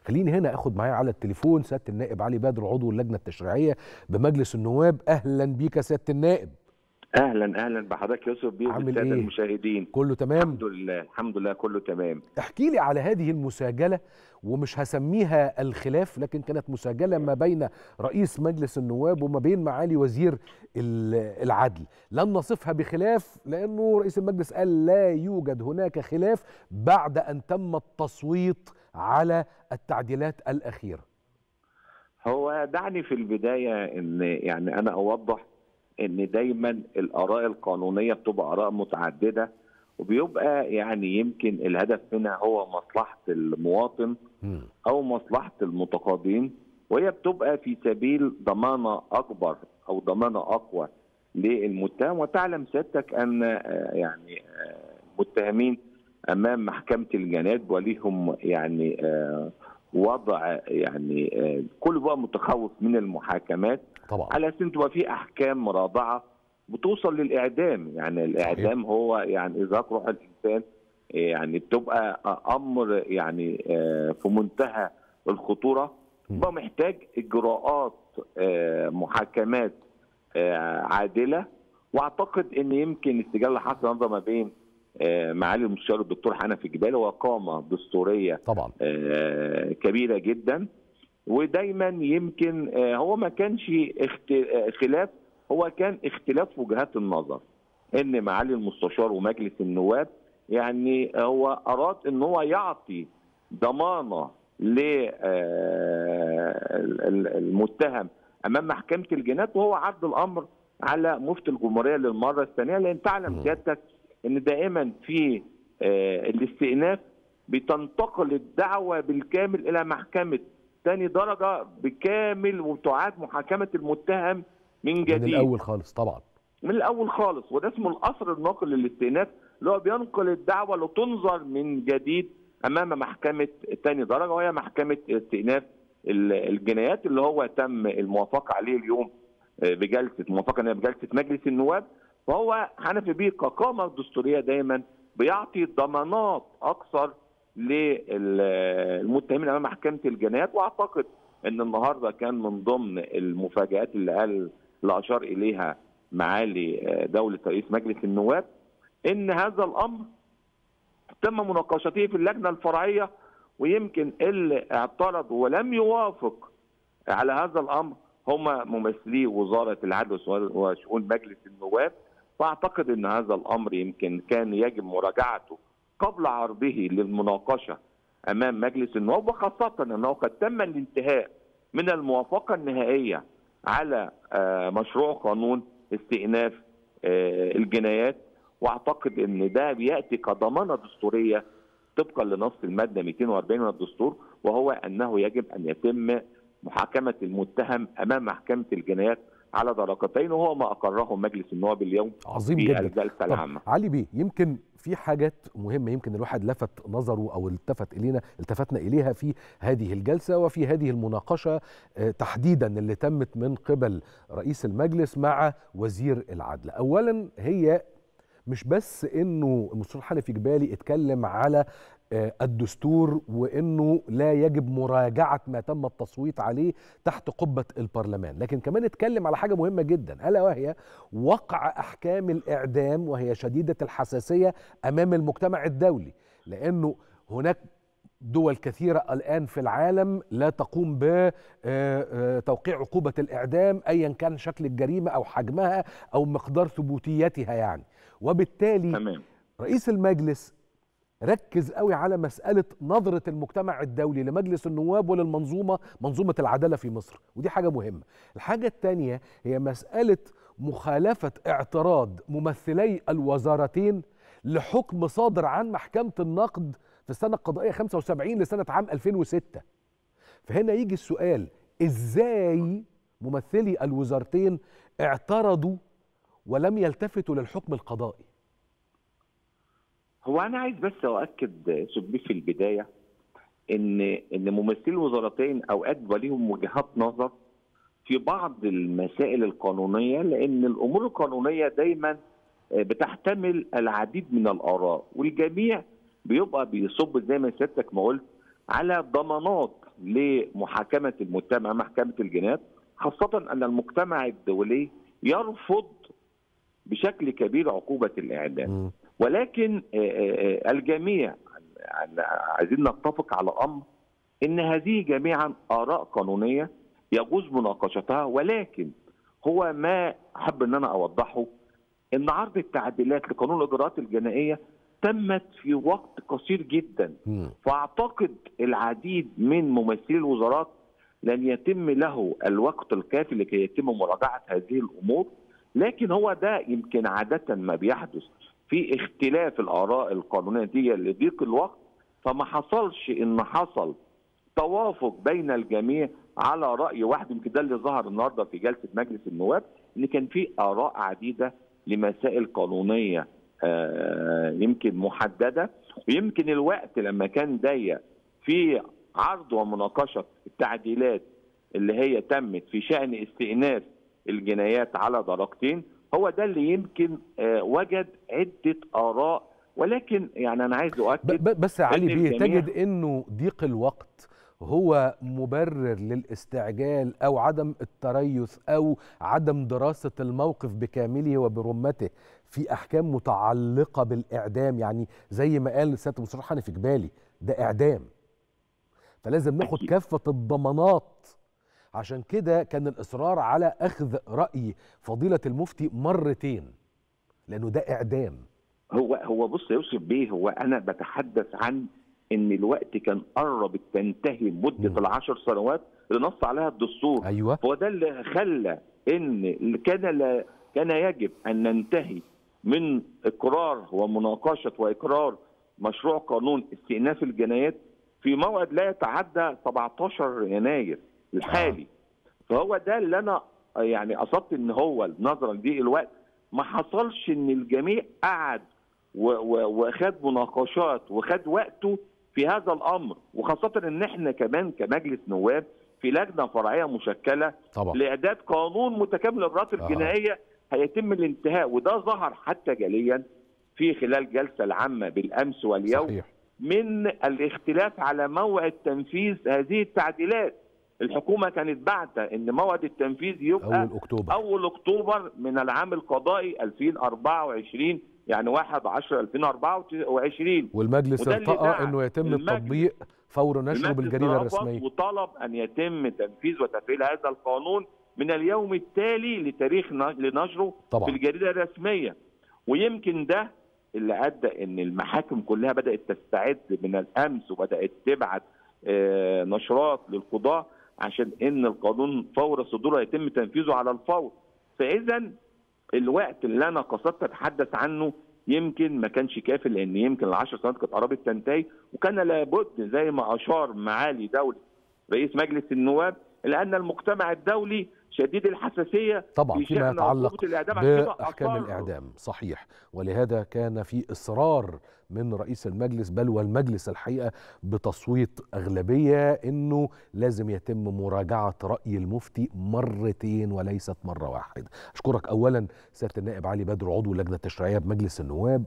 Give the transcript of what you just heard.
خليني هنا اخد معايا على التليفون سياده النائب علي بدر عضو اللجنه التشريعيه بمجلس النواب اهلا بيك يا سياده النائب اهلا اهلا بحضرتك يوسف بيه عامل والساده إيه؟ المشاهدين كله تمام الحمد لله الحمد لله كله تمام احكي لي على هذه المساجله ومش هسميها الخلاف لكن كانت مساجله ما بين رئيس مجلس النواب وما بين معالي وزير ال- العدل لن نصفها بخلاف لانه رئيس المجلس قال لا يوجد هناك خلاف بعد ان تم التصويت على التعديلات الاخيره هو دعني في البدايه ان يعني انا اوضح ان دايما الاراء القانونيه بتبقى اراء متعدده وبيبقى يعني يمكن الهدف منها هو مصلحه المواطن مم. او مصلحه المتقاضين وهي بتبقى في سبيل ضمانه اكبر او ضمانه اقوى للمتهم وتعلم سيادتك ان آه، يعني آه، المتهمين امام محكمه الجنايات وليهم يعني آه، وضع يعني آه، كل بقى متخوف من المحاكمات طبعا على اساس إن تبقى في احكام مرادعه بتوصل للاعدام يعني الاعدام هو يعني ازهاق روح الانسان يعني بتبقى امر يعني آه، في منتهى الخطوره بقى محتاج اجراءات آه، محاكمات آه، عادله واعتقد ان يمكن السجال اللي حصل النهارده ما بين آه، معالي المستشار الدكتور حنفي جبالي وقامه دستوريه طبعا آه، كبيره جدا ودايما يمكن آه، هو ما كانش اخت- آه، خلاف هو كان اختلاف وجهات النظر ان معالي المستشار ومجلس النواب يعني هو اراد ان هو يعطي ضمانه للمتهم امام محكمه الجنايات وهو عرض الامر على مفتي الجمهوريه للمره الثانيه لان تعلم مم. سيادتك ان دائما في آه، الاستئناف بتنتقل الدعوه بالكامل الى محكمه ثاني درجه بكامل وتعاد محاكمه المتهم من من جديد الاول خالص طبعا من الاول خالص وده اسمه القصر الناقل للاستئناف اللي هو بينقل الدعوه لتنظر من جديد امام محكمه ثاني درجه وهي محكمه استئناف ال- الجنايات اللي هو تم الموافقه عليه اليوم آه، بجلسه موافقه إنها بجلسه مجلس النواب فهو حنفي بيه كقامه دستوريه دايما بيعطي ضمانات اكثر للمتهمين امام محكمه الجنايات واعتقد ان النهارده كان من ضمن المفاجات اللي قال اللي اشار اليها معالي آه، دوله رئيس مجلس النواب ان هذا الامر تم مناقشته في اللجنه الفرعيه ويمكن اللي اعترض ولم يوافق على هذا الامر هم ممثلي وزاره العدل وشؤون مجلس النواب واعتقد ان هذا الامر يمكن كان يجب مراجعته قبل عرضه للمناقشه امام مجلس النواب وخاصه انه قد تم الانتهاء من الموافقه النهائيه على آه، مشروع قانون استئناف آه، الجنايات واعتقد ان ده بياتي كضمانه دستوريه طبقا لنص الماده 240 من الدستور وهو انه يجب ان يتم محاكمه المتهم امام محكمه الجنايات على درجتين وهو ما اقره مجلس النواب اليوم عظيم في جدا الجلسه طب العامه علي بيه يمكن في حاجات مهمة يمكن الواحد لفت نظره أو التفت إلينا التفتنا إليها في هذه الجلسة وفي هذه المناقشة آه، تحديدا اللي تمت من قبل رئيس المجلس مع وزير العدل أولا هي مش بس انه المستشار حنفي جبالي اتكلم على آه، الدستور وانه لا يجب مراجعه ما تم التصويت عليه تحت قبه البرلمان، لكن كمان اتكلم على حاجه مهمه جدا الا وهي وقع احكام الاعدام وهي شديده الحساسيه امام المجتمع الدولي، لانه هناك دول كثيرة الآن في العالم لا تقوم بتوقيع عقوبة الإعدام أيا كان شكل الجريمة أو حجمها أو مقدار ثبوتيتها يعني وبالتالي تمام رئيس المجلس ركز قوي على مسألة نظرة المجتمع الدولي لمجلس النواب وللمنظومة منظومة العدالة في مصر ودي حاجة مهمة الحاجة الثانية هي مسألة مخالفة اعتراض ممثلي الوزارتين لحكم صادر عن محكمة النقد في السنة القضائية 75 لسنة عام 2006 فهنا يجي السؤال ازاي ممثلي الوزارتين اعترضوا ولم يلتفتوا للحكم القضائي هو انا عايز بس اؤكد سبي في البدايه ان ان ممثلي الوزارتين اوقات بيبقى ليهم وجهات نظر في بعض المسائل القانونيه لان الامور القانونيه دايما بتحتمل العديد من الاراء والجميع بيبقى بيصب زي ما سيادتك ما قلت على ضمانات لمحاكمه المتهم امام محكمه الجنايات خاصه ان المجتمع الدولي يرفض بشكل كبير عقوبه الاعدام مم. ولكن آه، آه، آه، الجميع عايزين نتفق على امر ان هذه جميعا اراء قانونيه يجوز مناقشتها ولكن هو ما احب ان انا اوضحه ان عرض التعديلات لقانون الاجراءات الجنائيه تمت في وقت قصير جدا مم. فاعتقد العديد من ممثلي الوزارات لن يتم له الوقت الكافي لكي يتم مراجعه هذه الامور لكن هو ده يمكن عاده ما بيحدث في اختلاف الاراء القانونيه دي لضيق الوقت فما حصلش ان حصل توافق بين الجميع على راي واحد يمكن ده اللي ظهر النهارده في جلسه مجلس النواب ان كان في اراء عديده لمسائل قانونيه آه، يمكن محدده ويمكن الوقت لما كان ضيق في عرض ومناقشه التعديلات اللي هي تمت في شان استئناف الجنايات على درجتين هو ده اللي يمكن آه، وجد عده اراء ولكن يعني انا عايز ب- اؤكد ب- بس يا علي إن بيه الجميع- تجد انه ضيق الوقت هو مبرر للاستعجال او عدم التريث او عدم دراسه الموقف بكامله وبرمته في احكام متعلقه بالاعدام يعني زي ما قال سياده المستشار حنفي جبالي ده اعدام فلازم ناخد أكيد. كافه الضمانات عشان كده كان الاصرار على اخذ راي فضيله المفتي مرتين لانه ده اعدام هو هو بص يا يوسف بيه هو انا بتحدث عن ان الوقت كان قرب تنتهي مده مم. العشر سنوات اللي نص عليها الدستور ايوه هو ده اللي خلى ان كان لا كان يجب ان ننتهي من اقرار ومناقشه واقرار مشروع قانون استئناف الجنايات في موعد لا يتعدى 17 يناير الحالي فهو ده اللي انا يعني قصدت ان هو نظرا لضيق الوقت ما حصلش ان الجميع قعد و- و- وخد مناقشات وخد وقته في هذا الامر وخاصه ان احنا كمان كمجلس نواب في لجنه فرعيه مشكله طبعا لاعداد قانون متكامل الاجراءات آه. الجنائيه هيتم الانتهاء وده ظهر حتى جليا في خلال الجلسه العامه بالامس واليوم صحيح من الاختلاف على موعد تنفيذ هذه التعديلات الحكومه كانت بعتة ان موعد التنفيذ يبقى اول اكتوبر اول اكتوبر من العام القضائي 2024 يعني 1 10 2024 والمجلس وده اللي ارتقى دعا انه يتم المجلس- التطبيق فور نشره المجلس بالجريده رفض الرسميه وطلب ان يتم تنفيذ وتفعيل هذا القانون من اليوم التالي لتاريخ ن- لنشره طبعا. في الجريده الرسميه ويمكن ده اللي ادى ان المحاكم كلها بدات تستعد من الامس وبدات تبعت آه، نشرات للقضاه عشان ان القانون فور صدوره يتم تنفيذه على الفور فاذا الوقت اللي انا قصدت اتحدث عنه يمكن ما كانش كافي لان يمكن العشر سنوات كانت قربت تنتهي وكان لابد زي ما اشار معالي دوله رئيس مجلس النواب لان المجتمع الدولي شديد الحساسيه طبعا في فيما شأن يتعلق عقوبة الإعدام عشان كده باحكام أصر الاعدام صحيح ولهذا كان في اصرار من رئيس المجلس بل والمجلس الحقيقه بتصويت اغلبيه انه لازم يتم مراجعه راي المفتي مرتين وليست مره واحده اشكرك اولا سياده النائب علي بدر عضو اللجنه التشريعيه بمجلس النواب